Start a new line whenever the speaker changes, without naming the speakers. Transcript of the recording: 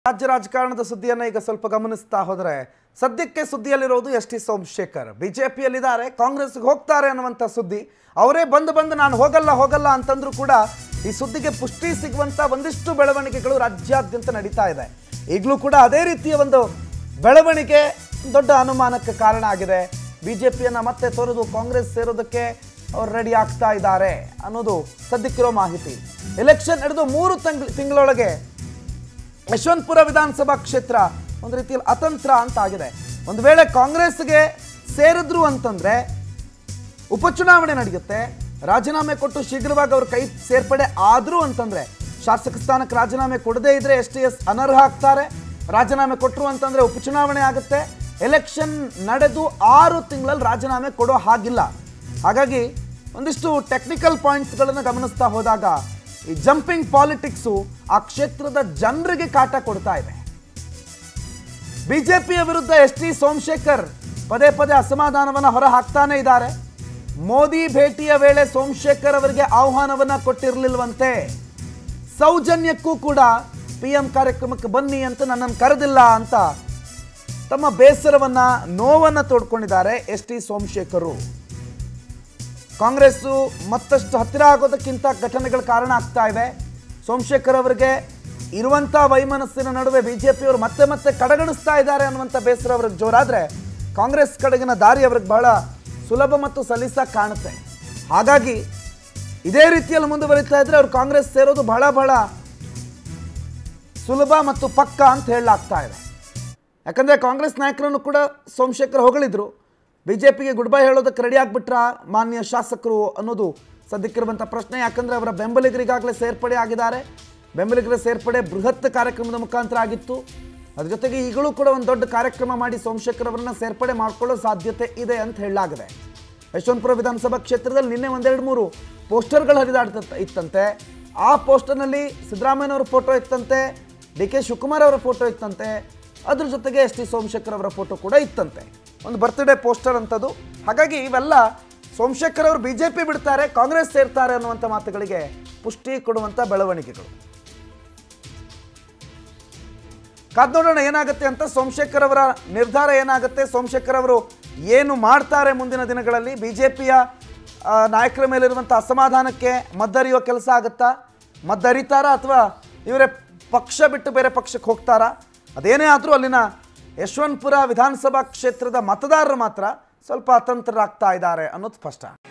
ರಾಜ್ಯ ರಾಜಕಾರಣದ ಸುದ್ದಿಯನ್ನ ಈಗ ಸ್ವಲ್ಪ ಗಮನಿಸ್ತಾ ಹೋದ್ರೆ ಸದ್ಯಕ್ಕೆ ಸುದ್ದಿಯಲ್ಲಿರೋದು ಎಸ್ ಟಿ ಸೋಮಶೇಖರ್ ಬಿಜೆಪಿಯಲ್ಲಿದ್ದಾರೆ ಕಾಂಗ್ರೆಸ್ಗೆ ಹೋಗ್ತಾರೆ ಅನ್ನುವಂಥ ಸುದ್ದಿ ಅವರೇ ಬಂದು ಬಂದು ನಾನು ಹೋಗಲ್ಲ ಹೋಗಲ್ಲ ಅಂತಂದ್ರೂ ಕೂಡ ಈ ಸುದ್ದಿಗೆ ಪುಷ್ಟಿ ಸಿಗುವಂತ ಒಂದಿಷ್ಟು ಬೆಳವಣಿಗೆಗಳು ರಾಜ್ಯಾದ್ಯಂತ ನಡೀತಾ ಇದೆ ಈಗಲೂ ಕೂಡ ಅದೇ ರೀತಿಯ ಒಂದು ಬೆಳವಣಿಗೆ ದೊಡ್ಡ ಅನುಮಾನಕ್ಕೆ ಕಾರಣ ಆಗಿದೆ ಬಿಜೆಪಿಯನ್ನ ಮತ್ತೆ ತೊರೆದು ಕಾಂಗ್ರೆಸ್ ಸೇರೋದಕ್ಕೆ ಅವ್ರು ರೆಡಿ ಆಗ್ತಾ ಇದ್ದಾರೆ ಅನ್ನೋದು ಸದ್ಯಕ್ಕಿರೋ ಮಾಹಿತಿ ಎಲೆಕ್ಷನ್ ನಡೆದು ಮೂರು ತಿಂಗ್ ತಿಂಗಳೊಳಗೆ ಯಶವಂತಪುರ ವಿಧಾನಸಭಾ ಕ್ಷೇತ್ರ ಒಂದು ರೀತಿಯಲ್ಲಿ ಅತಂತ್ರ ಅಂತ ಆಗಿದೆ ಒಂದು ವೇಳೆ ಕಾಂಗ್ರೆಸ್ಗೆ ಸೇರಿದ್ರು ಅಂತಂದ್ರೆ ಉಪಚುನಾವಣೆ ನಡೆಯುತ್ತೆ ರಾಜೀನಾಮೆ ಕೊಟ್ಟು ಶೀಘ್ರವಾಗಿ ಅವ್ರ ಕೈ ಸೇರ್ಪಡೆ ಆದ್ರು ಅಂತಂದ್ರೆ ಶಾಸಕ ಸ್ಥಾನಕ್ಕೆ ರಾಜೀನಾಮೆ ಕೊಡದೇ ಇದ್ರೆ ಎಸ್ ಟಿ ಎಸ್ ಅನರ್ಹ ಆಗ್ತಾರೆ ರಾಜೀನಾಮೆ ಕೊಟ್ಟರು ಅಂತಂದ್ರೆ ಉಪಚುನಾವಣೆ ಆಗುತ್ತೆ ಎಲೆಕ್ಷನ್ ನಡೆದು ಆರು ತಿಂಗಳಲ್ಲಿ ರಾಜೀನಾಮೆ ಕೊಡೋ ಹಾಗಿಲ್ಲ ಹಾಗಾಗಿ ಒಂದಿಷ್ಟು ಟೆಕ್ನಿಕಲ್ ಪಾಯಿಂಟ್ಸ್ಗಳನ್ನು ಗಮನಿಸ್ತಾ ಹೋದಾಗ ಈ ಜಂಪಿಂಗ್ ಪಾಲಿಟಿಕ್ಸು ಆ ಕ್ಷೇತ್ರದ ಜನರಿಗೆ ಕಾಟ ಕೊಡ್ತಾ ಇದೆ ಬಿಜೆಪಿಯ ವಿರುದ್ಧ ಎಸ್ ಟಿ ಸೋಮಶೇಖರ್ ಪದೇ ಪದೇ ಅಸಮಾಧಾನವನ್ನ ಹೊರ ಹಾಕ್ತಾನೆ ಇದ್ದಾರೆ ಮೋದಿ ಭೇಟಿಯ ವೇಳೆ ಸೋಮಶೇಖರ್ ಅವರಿಗೆ ಆಹ್ವಾನವನ್ನ ಕೊಟ್ಟಿರಲಿಲ್ವಂತೆ ಸೌಜನ್ಯಕ್ಕೂ ಕೂಡ ಪಿ ಎಂ ಕಾರ್ಯಕ್ರಮಕ್ಕೆ ಬನ್ನಿ ಅಂತ ನನ್ನನ್ನು ಕರೆದಿಲ್ಲ ಅಂತ ತಮ್ಮ ಬೇಸರವನ್ನ ನೋವನ್ನ ತೋಡ್ಕೊಂಡಿದ್ದಾರೆ ಎಸ್ ಟಿ ಸೋಮಶೇಖರು ಕಾಂಗ್ರೆಸ್ಸು ಮತ್ತಷ್ಟು ಹತ್ತಿರ ಆಗೋದಕ್ಕಿಂತ ಘಟನೆಗಳು ಕಾರಣ ಆಗ್ತಾ ಇವೆ ಸೋಮಶೇಖರ್ ಅವರಿಗೆ ಇರುವಂಥ ವೈಮನಸ್ಸಿನ ನಡುವೆ ಬಿಜೆಪಿಯವರು ಮತ್ತೆ ಮತ್ತೆ ಕಡೆಗಣಿಸ್ತಾ ಇದ್ದಾರೆ ಅನ್ನುವಂಥ ಬೇಸರ ಅವ್ರಿಗೆ ಜೋರಾದರೆ ಕಾಂಗ್ರೆಸ್ ಕಡೆಗಿನ ದಾರಿ ಅವ್ರಿಗೆ ಬಹಳ ಸುಲಭ ಮತ್ತು ಸಲೀಸಾಗಿ ಕಾಣುತ್ತೆ ಹಾಗಾಗಿ ಇದೇ ರೀತಿಯಲ್ಲಿ ಮುಂದುವರಿತಾ ಇದ್ರೆ ಅವ್ರು ಕಾಂಗ್ರೆಸ್ ಸೇರೋದು ಬಹಳ ಬಹಳ ಸುಲಭ ಮತ್ತು ಪಕ್ಕ ಅಂತ ಹೇಳಲಾಗ್ತಾ ಇದೆ ಯಾಕಂದರೆ ಕಾಂಗ್ರೆಸ್ ನಾಯಕರನ್ನು ಕೂಡ ಸೋಮಶೇಖರ್ ಹೊಗಳಿದ್ರು ಬಿ ಜೆ ಪಿಗೆ ಗುಡ್ ಬೈ ಹೇಳೋದಕ್ಕೆ ರೆಡಿ ಆಗಿಬಿಟ್ರ ಮಾನ್ಯ ಶಾಸಕರು ಅನ್ನೋದು ಸದ್ಯಕ್ಕಿರುವಂಥ ಪ್ರಶ್ನೆ ಯಾಕಂದರೆ ಅವರ ಬೆಂಬಲಿಗರಿಗಾಗಲೇ ಸೇರ್ಪಡೆ ಆಗಿದ್ದಾರೆ ಬೆಂಬಲಿಗರ ಸೇರ್ಪಡೆ ಬೃಹತ್ ಕಾರ್ಯಕ್ರಮದ ಮುಖಾಂತರ ಆಗಿತ್ತು ಅದ್ರ ಜೊತೆಗೆ ಈಗಲೂ ಕೂಡ ಒಂದು ದೊಡ್ಡ ಕಾರ್ಯಕ್ರಮ ಮಾಡಿ ಸೋಮಶೇಖರ್ ಅವರನ್ನ ಸೇರ್ಪಡೆ ಮಾಡ್ಕೊಳ್ಳೋ ಸಾಧ್ಯತೆ ಇದೆ ಅಂತ ಹೇಳಲಾಗಿದೆ ಯಶವಂತಪುರ ವಿಧಾನಸಭಾ ಕ್ಷೇತ್ರದಲ್ಲಿ ನಿನ್ನೆ ಒಂದೆರಡು ಮೂರು ಪೋಸ್ಟರ್ಗಳು ಹರಿದಾಡ್ತ ಇತ್ತಂತೆ ಆ ಪೋಸ್ಟರ್ನಲ್ಲಿ ಸಿದ್ದರಾಮಯ್ಯನವರ ಫೋಟೋ ಇತ್ತಂತೆ ಡಿ ಕೆ ಶಿವಕುಮಾರ್ ಅವರ ಫೋಟೋ ಇತ್ತಂತೆ ಅದ್ರ ಜೊತೆಗೆ ಎಸ್ ಟಿ ಸೋಮಶೇಖರ್ ಅವರ ಫೋಟೋ ಕೂಡ ಇತ್ತಂತೆ ಒಂದು ಬರ್ತ್ಡೇ ಪೋಸ್ಟರ್ ಅಂತದು ಹಾಗಾಗಿ ಇವೆಲ್ಲ ಸೋಮಶೇಖರ್ ಅವರು ಬಿ ಜೆ ಪಿ ಬಿಡ್ತಾರೆ ಕಾಂಗ್ರೆಸ್ ಸೇರ್ತಾರೆ ಅನ್ನುವಂಥ ಮಾತುಗಳಿಗೆ ಪುಷ್ಟಿ ಕೊಡುವಂಥ ಬೆಳವಣಿಗೆಗಳು ಕಾದ್ ನೋಡೋಣ ಏನಾಗುತ್ತೆ ಅಂತ ಸೋಮಶೇಖರ್ ಅವರ ನಿರ್ಧಾರ ಏನಾಗುತ್ತೆ ಸೋಮಶೇಖರ್ ಅವರು ಏನು ಮಾಡ್ತಾರೆ ಮುಂದಿನ ದಿನಗಳಲ್ಲಿ ಬಿ ಜೆ ಪಿಯ ನಾಯಕರ ಮೇಲಿರುವಂಥ ಅಸಮಾಧಾನಕ್ಕೆ ಮದ್ದರಿಯುವ ಕೆಲಸ ಆಗುತ್ತಾ ಮದ್ದರಿತಾರಾ ಅಥವಾ ಇವರೇ ಪಕ್ಷ ಬಿಟ್ಟು ಬೇರೆ ಪಕ್ಷಕ್ಕೆ ಹೋಗ್ತಾರಾ ಅದೇನೇ ಆದರೂ ಅಲ್ಲಿನ ಯಶವಂತಪುರ ವಿಧಾನಸಭಾ ಕ್ಷೇತ್ರದ ಮತದಾರರು ಮಾತ್ರ ಸ್ವಲ್ಪ ಅತಂತ್ರರಾಗ್ತಾ ಇದ್ದಾರೆ ಅನ್ನೋದು ಸ್ಪಷ್ಟ